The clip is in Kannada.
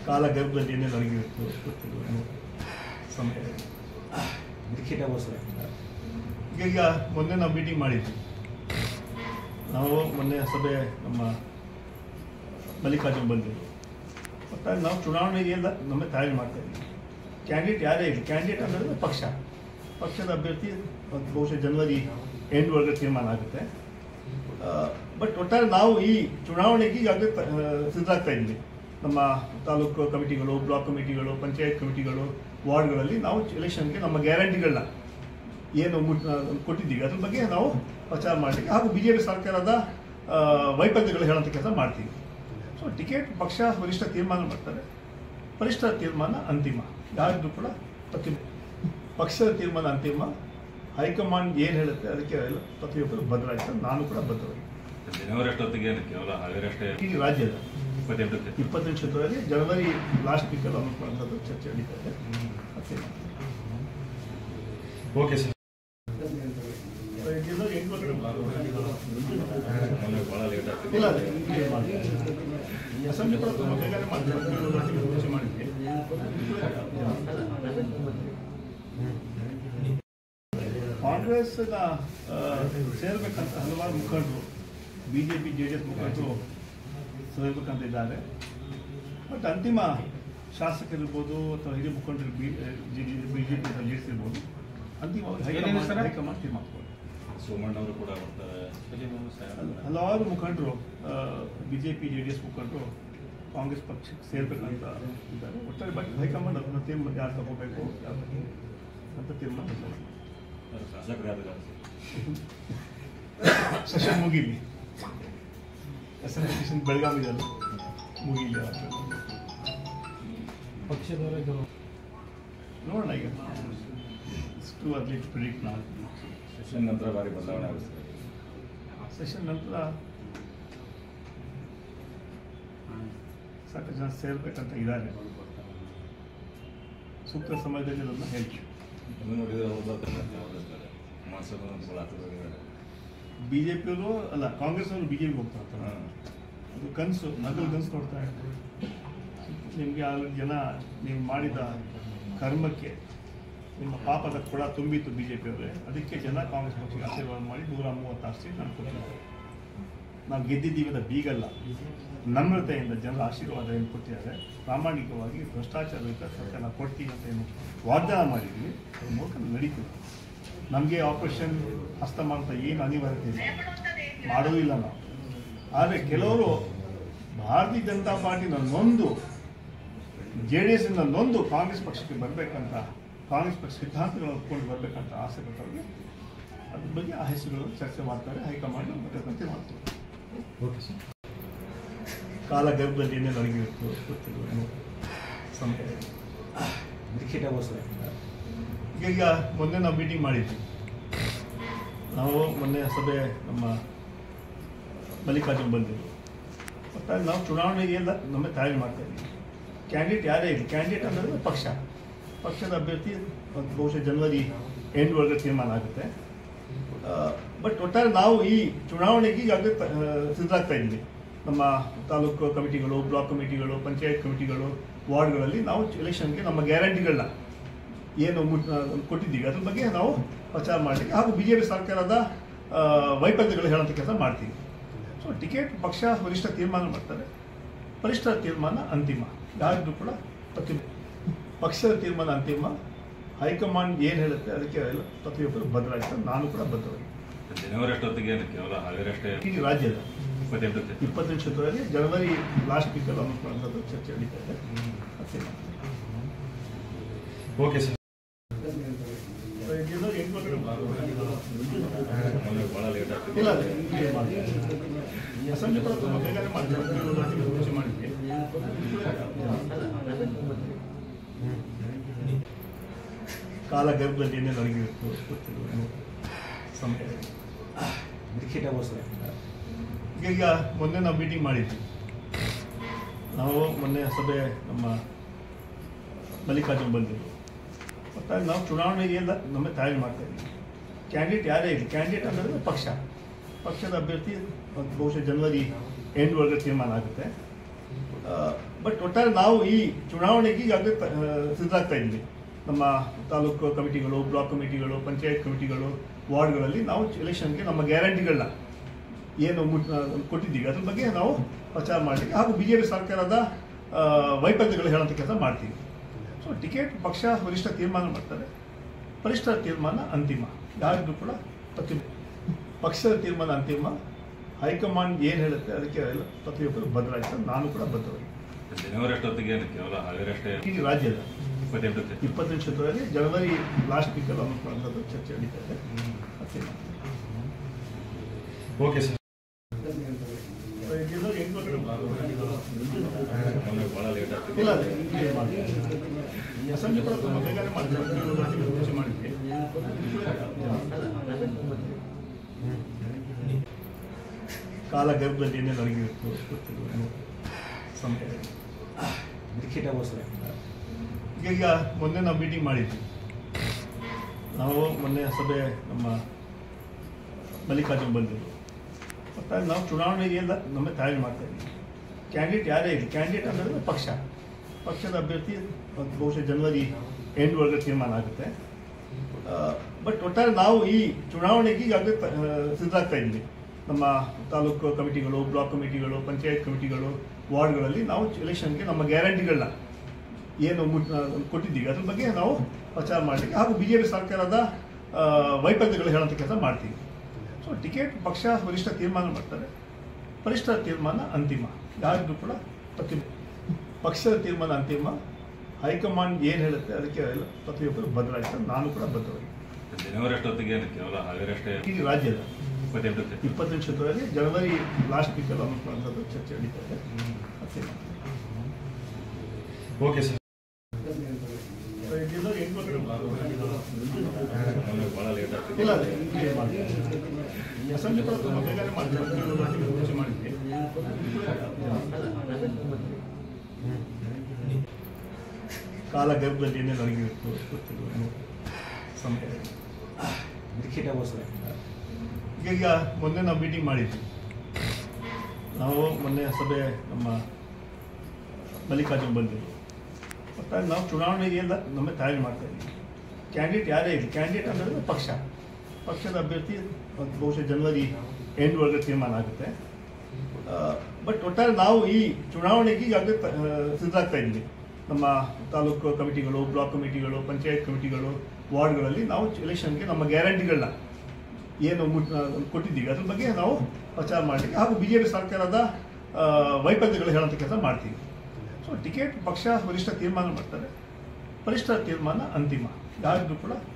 ಕಾಲಗರ್ಭದಲ್ಲಿ ಏನೇನು ಅಡಗಿರುತ್ತೋ ಗೊತ್ತಿಲ್ಲ ಏನೋ ಸಮಯ ಲಿಖಿತಗೋಸ್ಕರ ಈಗ ಈಗ ಮೊನ್ನೆ ನಾವು ಮೀಟಿಂಗ್ ಮಾಡಿದ್ವಿ ನಾವು ಮೊನ್ನೆ ಸಭೆ ನಮ್ಮ ಮಲ್ಲಿಕಾರ್ಜುನ್ ಬಂದಿದ್ರು ಒಟ್ಟಾಗಿ ನಾವು ಚುನಾವಣೆಗೆ ಎಲ್ಲ ನಮ್ಮ ತಯಾರಿ ಮಾಡ್ತಾ ಇದ್ವಿ ಕ್ಯಾಂಡಿಡೇಟ್ ಯಾರೇ ಇರಲಿ ಕ್ಯಾಂಡಿಡೇಟ್ ಅಂದರೆ ಪಕ್ಷ ಪಕ್ಷದ ಅಭ್ಯರ್ಥಿ ಒಂದು ಬಹುಶಃ ಜನವರಿ ಎಂಡ್ ಒಳಗೆ ತೀರ್ಮಾನ ಆಗುತ್ತೆ ಬಟ್ ಒಟ್ಟಾರೆ ನಾವು ಈ ಚುನಾವಣೆಗೆ ಈಗಾಗಲೇ ತ- ಆ, ಸಿದ್ಧರಾಗ್ತಾ ಇದ್ವಿ ನಮ್ಮ ತಾಲೂಕು ಕಮಿಟಿಗಳು ಬ್ಲಾಕ್ ಕಮಿಟಿಗಳು ಪಂಚಾಯತ್ ಕಮಿಟಿಗಳು ವಾರ್ಡ್ಗಳಲ್ಲಿ ನಾವು ಎಲೆಕ್ಷನ್ಗೆ ನಮ್ಮ ಗ್ಯಾರಂಟಿಗಳನ್ನ ಏನು ಮುಟ್- ಆ, ಕೊಟ್ಟಿದ್ದೀವಿ ಅದ್ರ ಬಗ್ಗೆ ನಾವು ಪ್ರಚಾರ ಮಾಡಲಿಕ್ಕೆ ಹಾಗೂ ಬಿ ಜೆ ಪಿ ಸರ್ಕಾರದ ಆ, ವೈಫಲ್ಯಗಳು ಹೇಳೋಂಥ ಕೆಲಸ ಮಾಡ್ತೀವಿ ಸೊ ಟಿಕೆಟ್ ಪಕ್ಷ ವರಿಷ್ಠ ತೀರ್ಮಾನ ಮಾಡ್ತಾರೆ ವರಿಷ್ಠರ ತೀರ್ಮಾನ ಅಂತಿಮ ಯಾರಿಗೂ ಕೂಡ ಪ್ರತಿ ಪಕ್ಷದ ತೀರ್ಮಾನ ಅಂತಿಮ ಹೈಕಮಾಂಡ್ ಏನು ಹೇಳುತ್ತೆ ಅದಕ್ಕೆ ಎಲ್ಲ ಪ್ರತಿಯೊಬ್ಬರು ಬದ್ಧರಾಗ್ತಾರೆ ನಾನು ಕೂಡ ಬದ್ಧರಾಗಿ ಜನವರಿ ಅಷ್ಟೊತ್ತಿಗೆ ಏನು ಕೇವಲ ಹಾವೇರಿ ಅಷ್ಟೇ ಈ ರಾಜ್ಯದ ಇಪ್ಪತ್ತೆಂಟಕ್ಕೆ ಇಪ್ಪತ್ತೆಂಟು ಕ್ಷೇತ್ರದಲ್ಲಿ ಜನವರಿ ಲಾಸ್ಟ್ ವೀಕಲ್ಲಿ ಅನೌನ್ಸ್ ಮಾಡುವಂಥದ್ದು ಚರ್ಚೆ ನಡೀತಾ ಇದೆ ಮತ್ತೆ ಓಕೆ ಸರ್ ಜನವರಿ ಎಂಟು ಒಳಗಡೆ ಮೊನ್ನೆ ಭಾಳ ಲೇಟ್ ಆಗ್ತದೆ ಇಲ್ಲ ಇಲ್ಲ ಅಸೆಂಬ್ಲಿ ಕೂಡ ತುಂಬ ಬೇಗನೆ ಮಾಡ್ತಾರೆ ಹದಿನೇಳು ಗಂಟೆಗೆ ಮುಂಚೆ ಮಾಡಿದ್ವಿ ಕಾಂಗ್ರೆಸ್ನ ಆ, ಸೇರ್ಬೇಕಂತ ಹಲವಾರು ಮುಖಂಡರು B J P J D S ಮುಖಂಡರು ಸೇರ್ಬೇಕಂತ ಇದ್ದಾರೆ ಬಟ್ ಅಂತಿಮ ಶಾಸಕರಿರ್ಬೋದು ಅಥವಾ ಹಿರಿಯ ಮುಖಂಡರು B J B J P leads ಇರ್ಬೋದು ಅಂತಿಮವಾಗಿ ಏನೇನು ಸರ್? ಹೈಕಮಾಂಡ್ ಹೈಕಮಾಂಡ್ ತೀರ್ಮಾನ ತಗೊಳ್ಳುತ್ತೆ. ಸೋಮಣ್ಣ ಅವರು ಕೂಡ ಬರ್ತಾರೆ ಹಲವಾರು ಮುಖಂಡರು ಬಿಜೆಪಿ ಜೆ ಡಿ ಎಸ್ ಮುಖಂಡರು ಕಾಂಗ್ರೆಸ್ ಪಕ್ಷಕ್ಕೆ ಸೇರ್ಬೇಕಂತ ಇದ್ದಾರೆ ಒಟ್ಟಾರೆ ಬಟ್ ಹೈಕಮಾಂಡ್ ಅದನ್ನ ತೀರ್ಮಾನ ಯಾರು ತಗೋಬೇಕು ಯಾರು ಅಂತ ತೀರ್ಮಾನ ತಗೊಳ್ಳುತ್ತೆ. ಶಾಸಕರು ಯಾರು ಸೆಷನ್ ಮುಗೀಲಿ ಸೆಷನ್ ಬೆಳಗಾವಿದಲ್ಲಿ ಮುಗೀಲಿ ಅಂತ. ಪಕ್ಷದವರೇ ಕೆಲವು ನೋಡೋಣ ಈಗ ಟು ಅರ್ಲಿ ಟು ಪ್ರಿಡಿಕ್ಟ್ ನಾವು ಸೆಷನ್ ನಂತರ ಭಾರಿ ಬದಲಾವಣೆ ಆಗುತ್ತೆ ಸೆಷನ್ ನಂತರ ಸಾಕಷ್ಟು ಜನ ಸೇರ್ಬೇಕಂತ ಇದ್ದಾರೆ ಸೂಕ್ತ ಸಮಯದಲ್ಲಿ ಅದನ್ನು ಹೇಳ್ತೀವಿ ಇನ್ನು ನೋಡಿದ್ರೆ ಹೋಗ್ತಾರೆ ಕುಮಾರಸ್ವಾಮಿ ಅಂತ ಭಾಳ ಹತ್ತಿರವಾಗಿದ್ದಾರೆ ಬಿ ಜೆ ಪಿಯವರು ಅಲ್ಲ ಕಾಂಗ್ರೆಸ್ ಅವರು ಬಿ ಜೆ ಪಿ ಹೋಗ್ತಾ ಇರ್ತಾರೆ ಹಾಂ ಅದು ಕನಸು ನಗಲು ಕನಸು ನೋಡ್ತಾ ಇರ್ತಾರೆ ನಿಮಗೆ ಆಲ್ರೆಡಿ ಜನ ನೀವು ಮಾಡಿದ ಕರ್ಮಕ್ಕೆ ನಿಮ್ಮ ಪಾಪದ ಕೊಡ ತುಂಬಿತ್ತು ಬಿ ಜೆ ಪಿಯವರೇ ಅದಕ್ಕೆ ಜನ ಕಾಂಗ್ರೆಸ್ ಪಕ್ಷಕ್ಕೆ ಆಶೀರ್ವಾದ ಮಾಡಿ ನೂರ ಮೂವತ್ತಾರು ಸೀಟ್ ನಾನು ಕೊಟ್ಟಿದ್ದಾರೆ ನಾವು ಗೆದ್ದಿದ್ದೀವಿ ಅಂತ ಬೀಗಲ್ಲ ನಮ್ರತೆಯಿಂದ ಜನರ ಆಶೀರ್ವಾದ ಏನು ಕೊಟ್ಟಿದ್ದಾರೆ ಪ್ರಾಮಾಣಿಕವಾಗಿ ಭ್ರಷ್ಟಾಚಾರಯುತ ಸರ್ಕಾರ ನಾವು ಕೊಡ್ತೀವಿ ಅಂತ ಏನು ವಾಗ್ದಾನ ಮಾಡಿದ್ವಿ ಅದ್ರ ಮೂಲಕ ನಡೀತೀವಿ ನಮಗೆ ಆಪರೇಷನ್ ಹಸ್ತಮ ಅಂತ ಏನು ಅನಿವಾರ್ಯತೆ ಇದೆ ಮಾಡೋದಿಲ್ಲ ನಾವು ಆದರೆ ಕೆಲವರು ಭಾರತೀಯ ಜನತಾ ಪಾರ್ಟಿನ ನೊಂದು ಜೆ ಡಿ ಎಸ್ಸಿಂದ ನೊಂದು ಕಾಂಗ್ರೆಸ್ ಪಕ್ಷಕ್ಕೆ ಬರಬೇಕಂತ ಕಾಂಗ್ರೆಸ್ ಪಕ್ಷ ಸಿದ್ಧಾಂತಗಳನ್ನು ಒಪ್ಕೊಂಡು ಬರಬೇಕಂತ ಆಸೆ ಪಟ್ಟವ್ರಿಗೆ ಅದ್ರ ಬಗ್ಗೆ ಆ ಹೆಸರುಗಳನ್ನು ಚರ್ಚೆ ಮಾಡ್ತಾರೆ ಹೈಕಮಾಂಡ್ ಮತ್ತೆ ಮಾಡ್ತಾರೆ ಓಕೆ ಸರ್ ಕಾಲಗರ್ಭದಲ್ಲಿ ಏನೇನು ಅಡಗಿರುತ್ತೋ ಗೊತ್ತಿಲ್ಲ ಏನೋ ಸಮಯ ಲಿಖಿತಗೋಸ್ಕರ ಈಗ ಈಗ ಮೊನ್ನೆ ನಾವು ಮೀಟಿಂಗ್ ಮಾಡಿದ್ವಿ ನಾವು ಮೊನ್ನೆ ಸಭೆ ನಮ್ಮ ಮಲ್ಲಿಕಾರ್ಜುನ್ ಬಂದಿದ್ರು ಒಟ್ಟಾಗಿ ನಾವು ಚುನಾವಣೆಗೆ ಎಲ್ಲ ನಮ್ಮ ತಯಾರಿ ಮಾಡ್ತಾ ಇದ್ವಿ ಕ್ಯಾಂಡಿಡೇಟ್ ಯಾರೇ ಇರಲಿ ಕ್ಯಾಂಡಿಡೇಟ್ ಅಂದರೆ ಪಕ್ಷ ಪಕ್ಷದ ಅಭ್ಯರ್ಥಿ ಒಂದು ಬಹುಶಃ ಜನವರಿ ಎಂಡ್ ಒಳಗೆ ತೀರ್ಮಾನ ಆಗುತ್ತೆ ಬಟ್ ಒಟ್ಟಾರೆ ನಾವು ಈ ಚುನಾವಣೆಗೆ ಈಗಾಗಲೇ ತ- ಆ, ಸಿದ್ಧರಾಗ್ತಾ ಇದ್ವಿ ನಮ್ಮ ತಾಲೂಕು ಕಮಿಟಿಗಳು ಬ್ಲಾಕ್ ಕಮಿಟಿಗಳು ಪಂಚಾಯತ್ ಕಮಿಟಿಗಳು ವಾರ್ಡ್ಗಳಲ್ಲಿ ನಾವು ಎಲೆಕ್ಷನ್ಗೆ ನಮ್ಮ ಗ್ಯಾರಂಟಿಗಳನ್ನ ಏನು ಮುಟ್- ಆ, ಕೊಟ್ಟಿದ್ದೀವಿ ಅದ್ರ ಬಗ್ಗೆ ನಾವು ಪ್ರಚಾರ ಮಾಡಲಿಕ್ಕೆ ಹಾಗೂ ಬಿ ಜೆ ಪಿ ಸರ್ಕಾರದ ಆ, ವೈಫಲ್ಯಗಳು ಹೇಳೋಂಥ ಕೆಲಸ ಮಾಡ್ತೀವಿ ಸೊ ಟಿಕೆಟ್ ಪಕ್ಷ ವರಿಷ್ಠ ತೀರ್ಮಾನ ಮಾಡ್ತಾರೆ ವರಿಷ್ಠರ ತೀರ್ಮಾನ ಅಂತಿಮ ಯಾರಿಗೂ ಕೂಡ ಪ್ರತಿ ಪಕ್ಷದ ತೀರ್ಮಾನ ಅಂತಿಮ ಹೈಕಮಾಂಡ್ ಏನು ಹೇಳುತ್ತೆ ಅದಕ್ಕೆ ಎಲ್ಲ ಪ್ರತಿಯೊಬ್ಬರು ಬದ್ಧರಾಗ್ತಾರೆ ನಾನು ಕೂಡ ಬದ್ಧರಾಗಿ ಜನವರಿ ಅಷ್ಟೊತ್ತಿಗೆ ಏನು ಕೇವಲ ಹಾವೇರಿ ಅಷ್ಟೇ ಇಡೀ ರಾಜ್ಯದ ಇಪ್ಪತ್ತೆಂಟಕ್ಕೆ ಇಪ್ಪತ್ತೆಂಟು ಕ್ಷೇತ್ರದಲ್ಲಿ ಜನವರಿ ಲಾಸ್ಟ್ ವೀಕಲ್ಲಿ ಅನೌನ್ಸ್ ಮಾಡುವಂಥದ್ದು ಚರ್ಚೆ ನಡೀತಾ ಇದೆ ಮತ್ತೆ ಓಕೆ ಸರ್ ಜನವರಿ ಎಂಟು ಒಳಗಡೆ ಮೊನ್ನೆ ಭಾಳ ಲೇಟ್ ಆಗ್ತದೆ ಇಲ್ಲ ಅಸೆಂಬ್ಲಿ ಕೂಡ ತುಂಬ ಬೇಗನೆ ಮಾಡ್ತಾರೆ ಹದಿನೇಳು ಗಂಟೆಗೆ ಮುಂಚೆ ಮಾಡಿದ್ವಿ ಕಾಲಗರ್ಭದಲ್ಲಿ ಏನೇನು ಅಡಗಿರುತ್ತೋ ಗೊತ್ತಿಲ್ಲ ಏನೋ ಸಮಯ ಲಿಖಿತಗೋಸ್ಕರ ಈಗ ಈಗ ಮೊನ್ನೆ ನಾವು ಮೀಟಿಂಗ್ ಮಾಡಿದ್ವಿ ನಾವು ಮೊನ್ನೆ ಸಭೆ ನಮ್ಮ ಮಲ್ಲಿಕಾರ್ಜುನ್ ಬಂದಿದ್ರು ಒಟ್ಟಾಗಿ ನಾವು ಚುನಾವಣೆಗೆ ಎಲ್ಲ ನಮ್ಮ ತಯಾರಿ ಮಾಡ್ತಾ ಇದ್ವಿ ಕ್ಯಾಂಡಿಡೇಟ್ ಯಾರೇ ಇರಲಿ ಕ್ಯಾಂಡಿಡೇಟ್ ಅಂದರೆ ಪಕ್ಷ ಪಕ್ಷದ ಅಭ್ಯರ್ಥಿ ಒಂದು ಬಹುಶಃ ಜನವರಿ ಎಂಡ್ ಒಳಗೆ ತೀರ್ಮಾನ ಆಗುತ್ತೆ ಬಟ್ ಒಟ್ಟಾರೆ ನಾವು ಈ ಚುನಾವಣೆಗೆ ಈಗಾಗಲೇ ತ- ಆ, ಸಿದ್ಧರಾಗ್ತಾ ಇದ್ವಿ ನಮ್ಮ ತಾಲೂಕು ಕಮಿಟಿಗಳು ಬ್ಲಾಕ್ ಕಮಿಟಿಗಳು ಪಂಚಾಯತ್ ಕಮಿಟಿಗಳು ವಾರ್ಡ್ಗಳಲ್ಲಿ ನಾವು ಎಲೆಕ್ಷನ್ಗೆ ನಮ್ಮ ಗ್ಯಾರಂಟಿಗಳನ್ನ ಏನು ಮುಟ್- ಆ, ಕೊಟ್ಟಿದ್ದೀವಿ ಅದ್ರ ಬಗ್ಗೆ ನಾವು ಪ್ರಚಾರ ಮಾಡಲಿಕ್ಕೆ ಹಾಗೂ ಬಿ ಜೆ ಪಿ ಸರ್ಕಾರದ ಆ, ವೈಫಲ್ಯಗಳು ಹೇಳೋಂಥ ಕೆಲಸ ಮಾಡ್ತೀವಿ ಸೊ ಟಿಕೆಟ್ ಪಕ್ಷ ವರಿಷ್ಠ ತೀರ್ಮಾನ ಮಾಡ್ತಾರೆ ವರಿಷ್ಠರ ತೀರ್ಮಾನ ಅಂತಿಮ ಯಾರಿಗೂ ಕೂಡ ಪ್ರತಿ ಪಕ್ಷದ ತೀರ್ಮಾನ ಅಂತಿಮ ಹೈಕಮಾಂಡ್ ಏನು ಹೇಳುತ್ತೆ ಅದಕ್ಕೆ ಎಲ್ಲ ಪ್ರತಿಯೊಬ್ಬರು ಬದ್ಧರಾಗ್ತಾರೆ ನಾನು ಕೂಡ ಬದ್ಧವಾಗಿ ಜನವರಿ ಅಷ್ಟೊತ್ತಿಗೆ ಏನು ಕೇವಲ ಹಾವೇರಷ್ಟೇ ಇಡೀ ರಾಜ್ಯದ ಇಪ್ಪತ್ತೆಂಟಕ್ಕೆ ಇಪ್ಪತ್ತನೇ ಕ್ಷೇತ್ರದಲ್ಲಿ ಜನವರಿ ಲಾಸ್ಟ್ ವೀಕಲ್ಲಿ ಅನ್ನುವಂಥದ್ದು ಚರ್ಚೆ ನಡೀತಾ ಇದೆ ಮತ್ತೆ ಓಕೆ ಸರ್ ಇದೆಲ್ಲ ಹೆಂಗ್ ಗೊತ್ತಿಲ್ಲ? ನಮಗೆ ಭಾಳ ಲೇಟ್ ಆಗ್ತಿದೆ ಇಲ್ಲ ಅದೇ ಇಲ್ಲಿ ಮಾಡಿ. ಅಸೆಂಬ್ಲಿ ಕೂಡ ತುಂಬ ಬೇಗನೆ ಮಾಡ್ತೀವಿ. ಇವತ್ತು ರಾಜ್ಯದ ಪೂಜೆ ಮಾಡಿದ್ವಿ. ಕಾಲ ಗರ್ಭದಲ್ಲಿ ಏನೇನು ಅಡಗಿರುತ್ತೆ ಗೊತ್ತಿಲ್ಲ ಸಂಸ್ಥೆ ನಿರೀಕ್ಷಿತಗೋಸ್ಕರ ಈಗ ಈಗ ಮೊನ್ನೆ ನಾವು ಮೀಟಿಂಗ್ ಮಾಡಿದ್ವಿ ನಾವು ಮೊನ್ನೆ ಸಭೆ ನಮ್ಮ ಮಲ್ಲಿಕಾರ್ಜುನ್ ಬಂದಿದ್ರು ಒಟ್ಟಾರೆ ನಾವು ಚುನಾವಣೆಗೆ ಎಲ್ಲ ನಮ್ಮ ತಯಾರಿ ಮಾಡ್ತಾ ಇದ್ದೀವಿ ಕ್ಯಾಂಡಿಡೇಟ್ ಯಾರೇ ಇರಲಿ ಕ್ಯಾಂಡಿಡೇಟ್ ಅಂದರೆ ಪಕ್ಷ ಪಕ್ಷದ ಅಭ್ಯರ್ಥಿ ಬಹುಶಃ ಜನವರಿ ಎಂಡ್ವರೆಗೆ ತೀರ್ಮಾನ ಆಗುತ್ತೆ ಬಟ್ ಒಟ್ಟಾರೆ ನಾವು ಈ ಚುನಾವಣೆಗೆ ಈಗಾಗಲೇ ತ- ಆ, ಸಿದ್ಧರಾಗ್ತಾ ಇದ್ವಿ ನಮ್ಮ ತಾಲೂಕು ಕಮಿಟಿಗಳು ಬ್ಲಾಕ್ ಕಮಿಟಿಗಳು ಪಂಚಾಯತ್ ಕಮಿಟಿಗಳು ವಾರ್ಡ್ಗಳಲ್ಲಿ ನಾವು ಎಲೆಕ್ಷನ್ಗೆ ನಮ್ಮ ಗ್ಯಾರಂಟಿಗಳನ್ನ ಏನು ಮುಟ್- ಆ, ಕೊಟ್ಟಿದ್ದೀವಿ ಅದ್ರ ಬಗ್ಗೆ ನಾವು ಪ್ರಚಾರ ಮಾಡಲಿಕ್ಕೆ ಹಾಗೂ ಬಿ ಜೆ ಪಿ ಸರ್ಕಾರದ ಆ, ವೈಫಲ್ಯಗಳು ಹೇಳೋಂಥ ಕೆಲಸ ಮಾಡ್ತೀವಿ ಸೊ ಟಿಕೆಟ್ ಪಕ್ಷ ವರಿಷ್ಠ ತೀರ್ಮಾನ ಮಾಡ್ತಾರೆ ವರಿಷ್ಠರ ತೀರ್ಮಾನ ಅಂತಿಮ ಯಾರಿಗೂ ಕೂಡ ಪ್ರತಿ ಪಕ್ಷದ ತೀರ್ಮಾನ ಅಂತಿಮ ಹೈಕಮಾಂಡ್ ಏನು ಹೇಳುತ್ತೆ ಅದಕ್ಕೆ ಎಲ್ಲ ಪ್ರತಿಯೊಬ್ಬರು ಬದ್ಧರಾಗ್ತಾರೆ ನಾನು ಕೂಡ ಬದ್ಧವಾಗಿ ಜನವರಿ ಅಷ್ಟೊತ್ತಿಗೆ ಏನು ಕೇವಲ ಹಾವೇರಷ್ಟೇ ಇಡೀ ರಾಜ್ಯದ ಇಪ್ಪತ್ತೆಂಟಕ್ಕೆ ಇಪ್ಪತ್ತನೇ ಕ್ಷೇತ್ರದಲ್ಲಿ ಜನವರಿ ಲಾಸ್ಟ್ ವೀಕಲ್ಲಿ ಅನ್ನುವಂಥದ್ದು ಚರ್ಚೆ ನಡೀತಾ ಇದೆ ಮತ್ತೆ ಓಕೆ ಸರ್ ಇದೆಲ್ಲ ಹೆಂಗ್ ಗೊತ್ತಿಲ್ಲ? ನಮಗೆ ಭಾಳ ಲೇಟ್ ಆಗ್ತಿದೆ ಇಲ್ಲ ಅದೇ ಇಲ್ಲಿ ಮಾಡಿ. ಅಸೆಂಬ್ಲಿ ಕೂಡ ತುಂಬ ಬೇಗನೆ ಮಾಡ್ತೀವಿ. ಇವತ್ತು ರಾಜ್ಯದ ಪೂಜೆ ಮಾಡಿದ್ವಿ. ಕಾಲ ಗರ್ಭದಲ್ಲಿ ಏನೇನು ಅಡಗಿರುತ್ತೆ ಗೊತ್ತಿಲ್ಲ ಸಂಸ್ಥೆ ನಿರೀಕ್ಷಿತಗೋಸ್ಕರ ಈಗ ಈಗ ಮೊನ್ನೆ ನಾವು ಮೀಟಿಂಗ್ ಮಾಡಿದ್ವಿ ನಾವು ಮೊನ್ನೆ ಸಭೆ ನಮ್ಮ ಮಲ್ಲಿಕಾರ್ಜುನ್ ಬಂದಿದ್ರು ಒಟ್ಟಾರೆ ನಾವು ಚುನಾವಣೆಗೆ ಎಲ್ಲ ನಮ್ಮ ತಯಾರಿ ಮಾಡ್ತಾ ಇದ್ದೀವಿ ಕ್ಯಾಂಡಿಡೇಟ್ ಯಾರೇ ಇರಲಿ ಕ್ಯಾಂಡಿಡೇಟ್ ಅಂದರೆ ಪಕ್ಷ ಪಕ್ಷದ ಅಭ್ಯರ್ಥಿ ಬಹುಶಃ ಜನವರಿ ಎಂಡ್ವರೆಗೆ ತೀರ್ಮಾನ ಆಗುತ್ತೆ ಬಟ್ ಒಟ್ಟಾರೆ ನಾವು ಈ ಚುನಾವಣೆಗೆ ಈಗಾಗಲೇ ತ- ಆ, ಸಿದ್ಧರಾಗ್ತಾ ಇದ್ವಿ ನಮ್ಮ ತಾಲೂಕು ಕಮಿಟಿಗಳು ಬ್ಲಾಕ್ ಕಮಿಟಿಗಳು ಪಂಚಾಯತ್ ಕಮಿಟಿಗಳು ವಾರ್ಡ್ಗಳಲ್ಲಿ ನಾವು ಎಲೆಕ್ಷನ್ಗೆ ನಮ್ಮ ಗ್ಯಾರಂಟಿಗಳನ್ನ ಏನು ಮುಟ್- ಆ, ಕೊಟ್ಟಿದ್ದೀವಿ ಅದ್ರ ಬಗ್ಗೆ ನಾವು ಪ್ರಚಾರ ಮಾಡಲಿಕ್ಕೆ ಹಾಗೂ ಬಿ ಜೆ ಪಿ ಸರ್ಕಾರದ ಆ, ವೈಫಲ್ಯಗಳು ಹೇಳೋಂಥ ಕೆಲಸ ಮಾಡ್ತೀವಿ ಸೊ ಟಿಕೆಟ್ ಪಕ್ಷ ವರಿಷ್ಠ ತೀರ್ಮಾನ ಮಾಡ್ತಾರೆ ವರಿಷ್ಠರ ತೀರ್ಮಾನ ಅಂತಿಮ ಯಾರಿಗೂ ಕೂಡ